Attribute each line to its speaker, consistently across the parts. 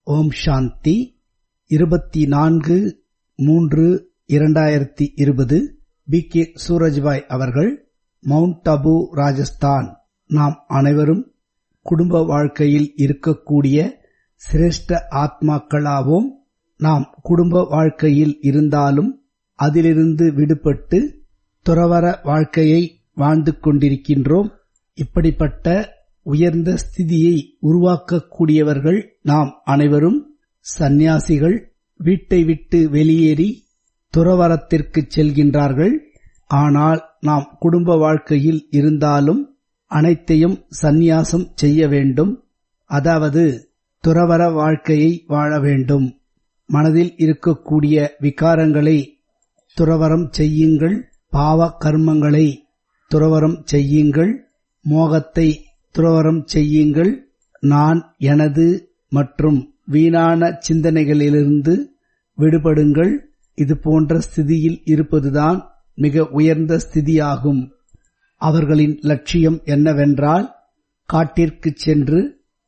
Speaker 1: ஓம் சாந்தி இருபத்தி நான்கு மூன்று இரண்டாயிரத்தி இருபது பி கே சூரஜ்பாய் அவர்கள் மவுண்ட் அபு ராஜஸ்தான் நாம் அனைவரும் குடும்ப வாழ்க்கையில் இருக்கக்கூடிய சிரேஷ்ட ஆத்மாக்களாவோம் நாம் குடும்ப வாழ்க்கையில் இருந்தாலும் அதிலிருந்து விடுபட்டு துறவர வாழ்க்கையை வாழ்ந்து கொண்டிருக்கின்றோம் இப்படிப்பட்ட உயர்ந்த ஸ்திதியை உருவாக்கக்கூடியவர்கள் நாம் அனைவரும் சந்நியாசிகள் வீட்டை விட்டு வெளியேறி துறவரத்திற்கு செல்கின்றார்கள் ஆனால் நாம் குடும்ப வாழ்க்கையில் இருந்தாலும் அனைத்தையும் சந்நியாசம் செய்ய வேண்டும் அதாவது துறவர வாழ்க்கையை வாழ வேண்டும் மனதில் இருக்கக்கூடிய விகாரங்களை துறவரம் செய்யுங்கள் பாவ கர்மங்களை துறவரம் செய்யுங்கள் மோகத்தை துறவரம் செய்யுங்கள் நான் எனது மற்றும் வீணான சிந்தனைகளிலிருந்து விடுபடுங்கள் இது போன்ற ஸ்திதியில் இருப்பதுதான் மிக உயர்ந்த ஸ்திதியாகும் அவர்களின் லட்சியம் என்னவென்றால் காட்டிற்கு சென்று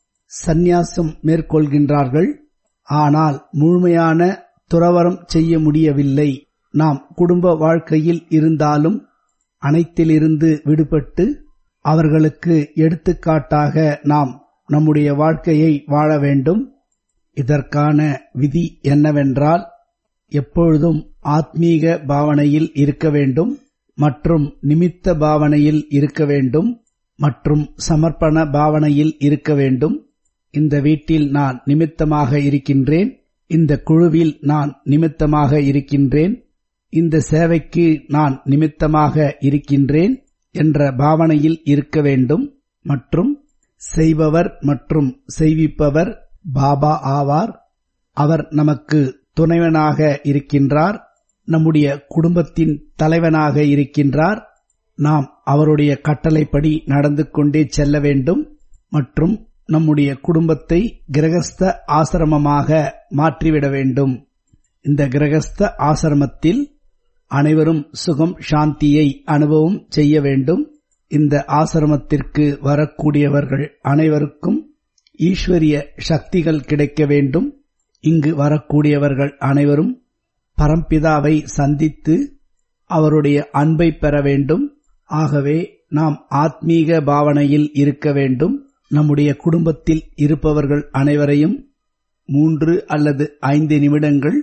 Speaker 1: சந்நியாசம் மேற்கொள்கின்றார்கள் ஆனால் முழுமையான துறவரம் செய்ய முடியவில்லை நாம் குடும்ப வாழ்க்கையில் இருந்தாலும் அனைத்திலிருந்து விடுபட்டு அவர்களுக்கு எடுத்துக்காட்டாக நாம் நம்முடைய வாழ்க்கையை வாழ வேண்டும் இதற்கான விதி என்னவென்றால் எப்பொழுதும் ஆத்மீக பாவனையில் இருக்க வேண்டும் மற்றும் நிமித்த பாவனையில் இருக்க வேண்டும் மற்றும் சமர்ப்பண பாவனையில் இருக்க வேண்டும் இந்த வீட்டில் நான் நிமித்தமாக இருக்கின்றேன் இந்த குழுவில் நான் நிமித்தமாக இருக்கின்றேன் இந்த சேவைக்கு நான் நிமித்தமாக இருக்கின்றேன் என்ற பாவனையில் இருக்க வேண்டும் மற்றும் செய்பவர் மற்றும் செய்விப்பவர் பாபா ஆவார் அவர் நமக்கு துணைவனாக இருக்கின்றார் நம்முடைய குடும்பத்தின் தலைவனாக இருக்கின்றார் நாம் அவருடைய கட்டளைப்படி நடந்து கொண்டே செல்ல வேண்டும் மற்றும் நம்முடைய குடும்பத்தை கிரகஸ்த ஆசிரமமாக மாற்றிவிட வேண்டும் இந்த கிரகஸ்த ஆசிரமத்தில் அனைவரும் சுகம் சாந்தியை அனுபவம் செய்ய வேண்டும் இந்த ஆசிரமத்திற்கு வரக்கூடியவர்கள் அனைவருக்கும் ஈஸ்வரிய சக்திகள் கிடைக்க வேண்டும் இங்கு வரக்கூடியவர்கள் அனைவரும் பரம்பிதாவை சந்தித்து அவருடைய அன்பை பெற வேண்டும் ஆகவே நாம் ஆத்மீக பாவனையில் இருக்க வேண்டும் நம்முடைய குடும்பத்தில் இருப்பவர்கள் அனைவரையும் மூன்று அல்லது ஐந்து நிமிடங்கள்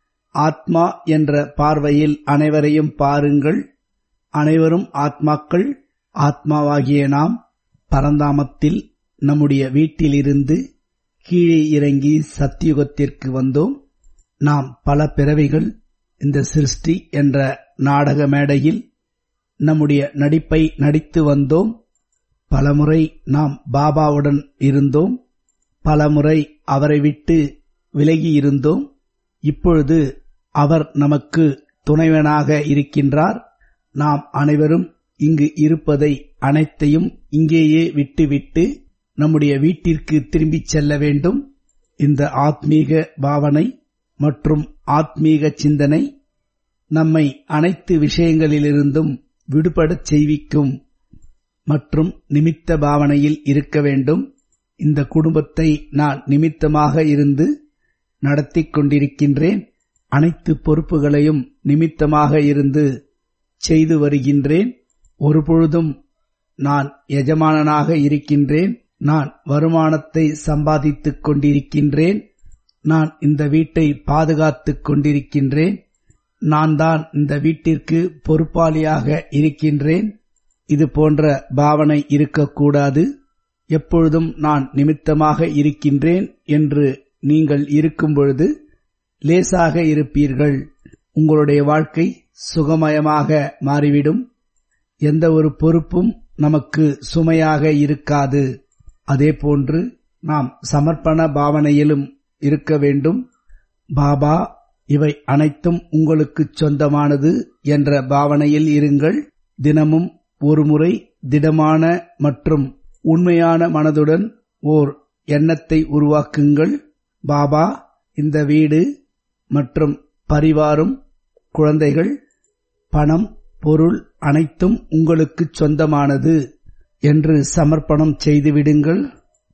Speaker 1: ஆத்மா என்ற பார்வையில் அனைவரையும் பாருங்கள் அனைவரும் ஆத்மாக்கள் ஆத்மாவாகிய நாம் பரந்தாமத்தில் நம்முடைய வீட்டிலிருந்து கீழே இறங்கி சத்தியுகத்திற்கு வந்தோம் நாம் பல பிறவிகள் இந்த சிருஷ்டி என்ற நாடக மேடையில் நம்முடைய நடிப்பை நடித்து வந்தோம் பலமுறை நாம் பாபாவுடன் இருந்தோம் பலமுறை அவரை விட்டு விலகி இருந்தோம் இப்பொழுது அவர் நமக்கு துணைவனாக இருக்கின்றார் நாம் அனைவரும் இங்கு இருப்பதை அனைத்தையும் இங்கேயே விட்டுவிட்டு நம்முடைய வீட்டிற்கு திரும்பிச் செல்ல வேண்டும் இந்த ஆத்மீக பாவனை மற்றும் ஆத்மீக சிந்தனை நம்மை அனைத்து விஷயங்களிலிருந்தும் விடுபடச் செய்விக்கும் மற்றும் நிமித்த பாவனையில் இருக்க வேண்டும் இந்த குடும்பத்தை நான் நிமித்தமாக இருந்து நடத்தி கொண்டிருக்கின்றேன் அனைத்து பொறுப்புகளையும் நிமித்தமாக இருந்து செய்து வருகின்றேன் ஒருபொழுதும் நான் எஜமானனாக இருக்கின்றேன் நான் வருமானத்தை சம்பாதித்துக் கொண்டிருக்கின்றேன் நான் இந்த வீட்டை பாதுகாத்துக் கொண்டிருக்கின்றேன் நான் தான் இந்த வீட்டிற்கு பொறுப்பாளியாக இருக்கின்றேன் இது போன்ற பாவனை இருக்கக்கூடாது எப்பொழுதும் நான் நிமித்தமாக இருக்கின்றேன் என்று நீங்கள் இருக்கும் பொழுது லேசாக இருப்பீர்கள் உங்களுடைய வாழ்க்கை சுகமயமாக மாறிவிடும் எந்த ஒரு பொறுப்பும் நமக்கு சுமையாக இருக்காது அதேபோன்று நாம் சமர்ப்பண பாவனையிலும் இருக்க வேண்டும் பாபா இவை அனைத்தும் உங்களுக்கு சொந்தமானது என்ற பாவனையில் இருங்கள் தினமும் ஒருமுறை திடமான மற்றும் உண்மையான மனதுடன் ஓர் எண்ணத்தை உருவாக்குங்கள் பாபா இந்த வீடு மற்றும் பரிவாரும் குழந்தைகள் பணம் பொருள் அனைத்தும் உங்களுக்கு சொந்தமானது என்று சமர்ப்பணம் செய்துவிடுங்கள்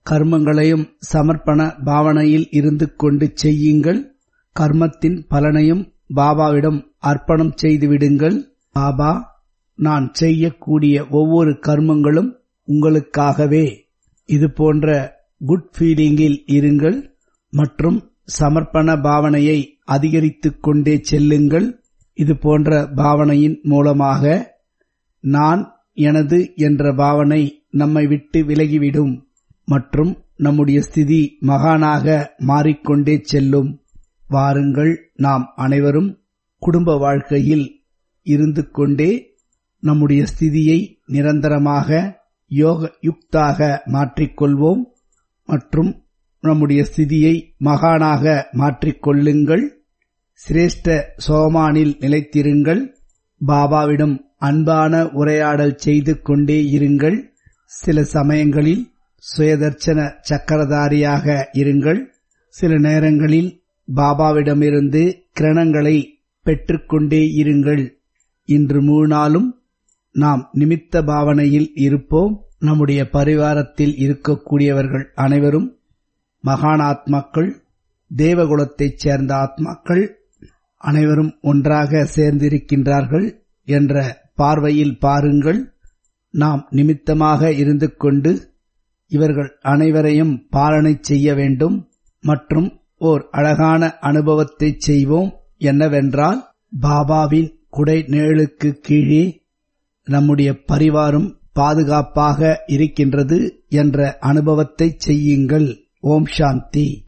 Speaker 1: கர்மங்களையும் சமர்ப்பண பாவனையில் இருந்து கொண்டு செய்யுங்கள் கர்மத்தின் பலனையும் பாபாவிடம் அர்ப்பணம் செய்துவிடுங்கள் பாபா நான் செய்யக்கூடிய ஒவ்வொரு கர்மங்களும் உங்களுக்காகவே இது போன்ற குட் ஃபீலிங்கில் இருங்கள் மற்றும் சமர்ப்பண பாவனையை அதிகரித்துக் கொண்டே செல்லுங்கள் இது போன்ற பாவனையின் மூலமாக நான் எனது என்ற பாவனை நம்மை விட்டு விலகிவிடும் மற்றும் நம்முடைய ஸ்திதி மகானாக மாறிக்கொண்டே செல்லும் வாருங்கள் நாம் அனைவரும் குடும்ப வாழ்க்கையில் இருந்து கொண்டே நம்முடைய ஸ்திதியை நிரந்தரமாக யோக யுக்தாக மாற்றிக்கொள்வோம் மற்றும் நம்முடைய ஸ்திதியை மகானாக மாற்றிக்கொள்ளுங்கள் சிரேஷ்ட சோமானில் நிலைத்திருங்கள் பாபாவிடம் அன்பான உரையாடல் செய்து கொண்டே இருங்கள் சில சமயங்களில் சுயதர்ச்சன சக்கரதாரியாக இருங்கள் சில நேரங்களில் பாபாவிடமிருந்து கிரணங்களை பெற்றுக்கொண்டே இருங்கள் இன்று மூணு நாளும் நாம் நிமித்த பாவனையில் இருப்போம் நம்முடைய பரிவாரத்தில் இருக்கக்கூடியவர்கள் அனைவரும் மகான் ஆத்மாக்கள் தேவகுலத்தைச் சேர்ந்த ஆத்மாக்கள் அனைவரும் ஒன்றாக சேர்ந்திருக்கின்றார்கள் என்ற பார்வையில் பாருங்கள் நாம் நிமித்தமாக இருந்து கொண்டு இவர்கள் அனைவரையும் பாலனை செய்ய வேண்டும் மற்றும் ஓர் அழகான அனுபவத்தை செய்வோம் என்னவென்றால் பாபாவின் குடை நிழலுக்கு கீழே நம்முடைய பரிவாரம் பாதுகாப்பாக இருக்கின்றது என்ற அனுபவத்தை செய்யுங்கள் ஓம் சாந்தி